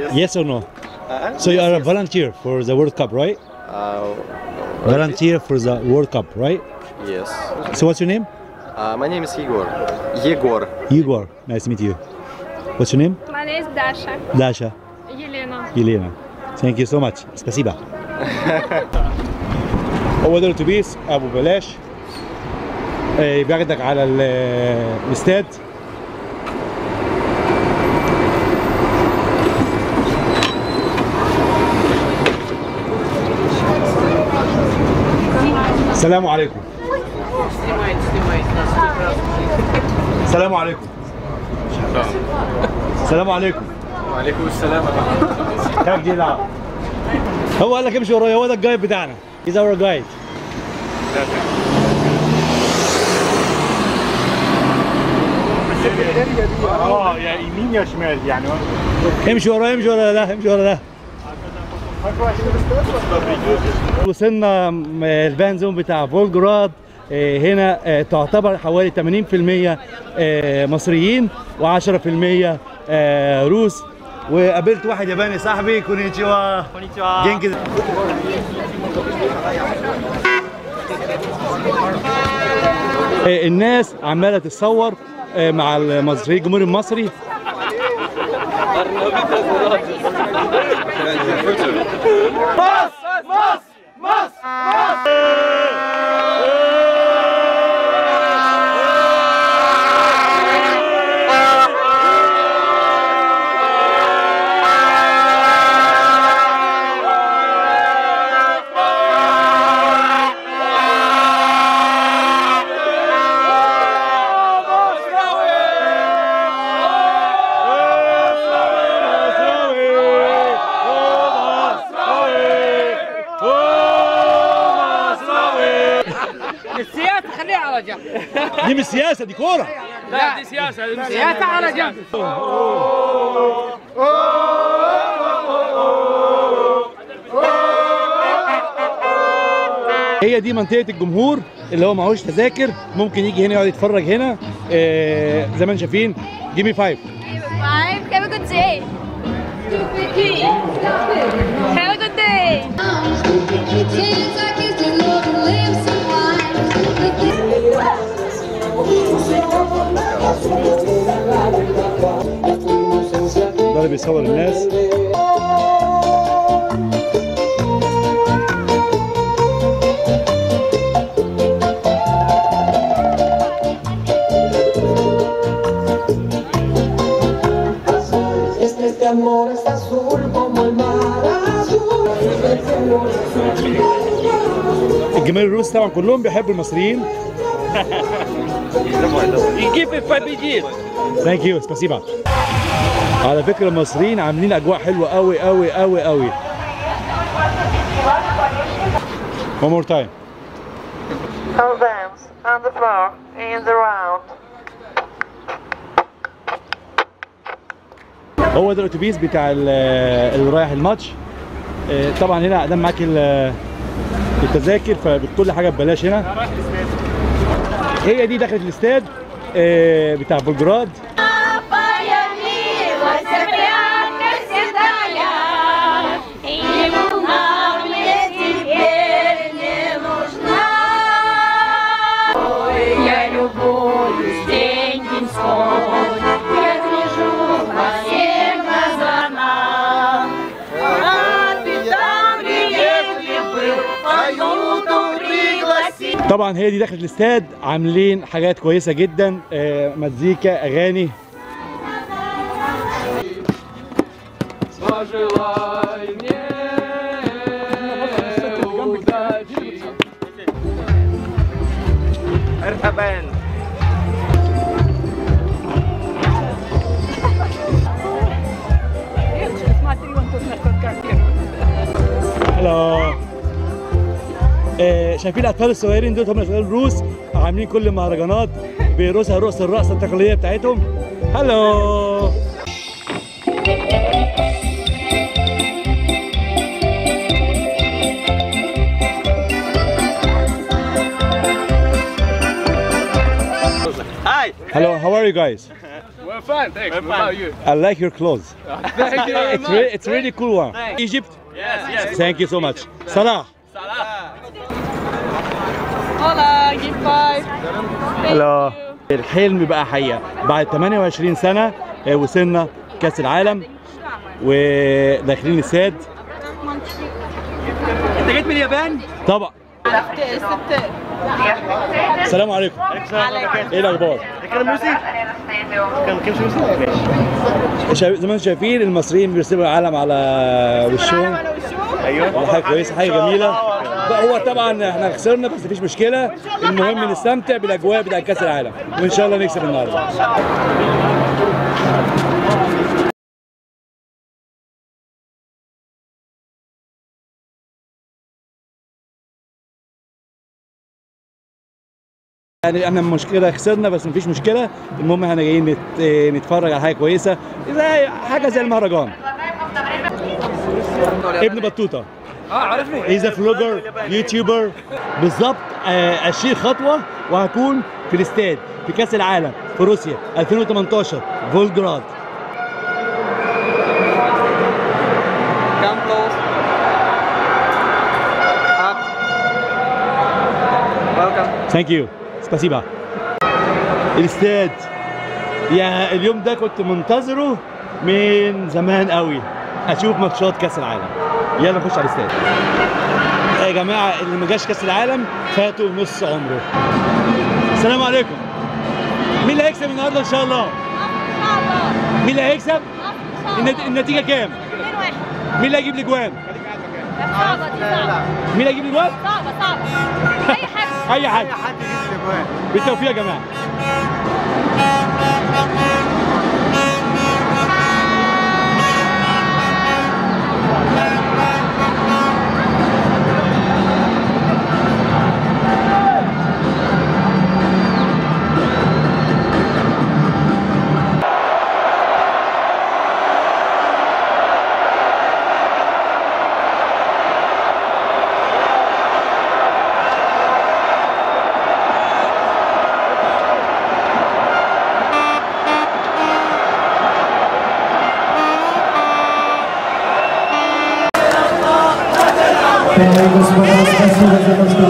Yes or no? Uh, So you are a volunteer for the World Cup, right? uh, Volunteer for the World Cup, right? yes. So what's your name? Uh, my name is Igor. Yegor. Igor. Nice to meet you. What's your name? My name is Dasha. Dasha. Елена. Елена. Thank you so much. спасибо. هو ده الاتوبيس ابو بلاش آه، بياخدك على ال- الاستاد السلام عليكم السلام عليكم السلام عليكم وعليكم السلام كيف دي لا هو قال لك امشي ورايا هو ده الجايد بتاعنا هيز اور جايد اه يا يمين يا شمال يعني امشي ورايا امشي ورا ده امشي ورا ده وصلنا م- الفان زون بتاع فولجراد آه، هنا آه، تعتبر حوالي 80% آه، مصريين و10% روس وقابلت واحد ياباني صاحبي كونيتشوا جنكي آه، الناس عماله تتصور آه، مع المصري الجمهور المصري السياسة خليها على جنب دي مش سياسه دي كوره لا دي سياسة السياسة على جنب هي دي منطقه الجمهور اللي هو معهوش تذاكر ممكن يجي هنا يقعد يتفرج هنا آه زي ما انتم شايفين جيمي فايف Five. Have a good day. Have a good day. ده اللي بيصور الناس Este, este amor es azul como el mar azul. Este amor es azul como el mar azul. الجماهير الروس طبعا كلهم بيحبوا المصريين يجيب победит ثانك يو سباسيبا على فكره المصريين عاملين اجواء حلوه قوي قوي قوي قوي One more time. All dance on the floor in the round. هو ده الاتوبيس بتاع ال- اللي رايح الماتش آه، طبعا هنا قدام معاك ال- التذاكر فكل حاجه ببلاش هنا هي دي دخلت الاستاد آه، بتاع بلجراد Появилась прядка седая, и луна мне теперь не нужна. Ой, я любуюсь день деньской, я гляжу во все глаза нам. Капитан приехали был, поюту пригласил. طبعا هي دي دخلت الاستاد عاملين حاجات كويسه جدا آه، مزيكا اغاني Пожелай мне удачи مرحبا هلا آه، شايفين الاطفال الصغيرين دول هم الاطفال الروس عاملين كل المهرجانات بيرقصها رقص الرقصه التقليديه بتاعتهم هلو Hi. Hello, how are you guys? I'm fine, thanks. What about you? I like your clothes. Thank you very It's, re- it's really cool one. Egypt? Yes, yes. Thank you so much. Salah. Hola, give five. هلا الحلم بقى حقيقة بعد 28 سنة آه، وصلنا كأس العالم وداخلين الاستاد انت جيت من اليابان؟ طبعا السلام عليكم ايه الاخبار كان موسي؟ كان كان موسي؟ ماشي شايف- زي ما انتم شايفين المصريين بيرسموا العلم على وشهم ايوه حاجه كويسه حاجه جميله لا، هو طبعا احنا خسرنا بس مفيش مشكله المهم نستمتع بالاجواء بتاع كاس العالم وان شاء الله نكسب النهارده يعني احنا مشكله خسرنا بس مفيش مشكله المهم احنا جايين نت... نتفرج على حاجه كويسه زي حاجه زي المهرجان ابن بطوطه اه عرفني هيز فلوجر يوتيوبر بالظبط آه، 20 خطوه وهكون في الاستاد في كاس العالم في روسيا 2018 فولجراد Come close. Up. Welcome. ثانك يو سباسيبا الاستاد يا اليوم ده كنت منتظره من زمان قوي اشوف ماتشات كاس العالم يلا نخش على الاستاد يا جماعه اللي ما جاش كاس العالم فاتوا نص عمره السلام عليكم مين اللي هيكسب النهارده ان شاء الله مين اللي هيكسب النت- النتيجه كام مين اللي هيجيب الاجوان صعبة دي صعبة مين اللي هيجيب الاجوان صعبة صعبة أي حد اي حد بالتوفيق يا جماعه Bapak Ibu semua terima kasih sudah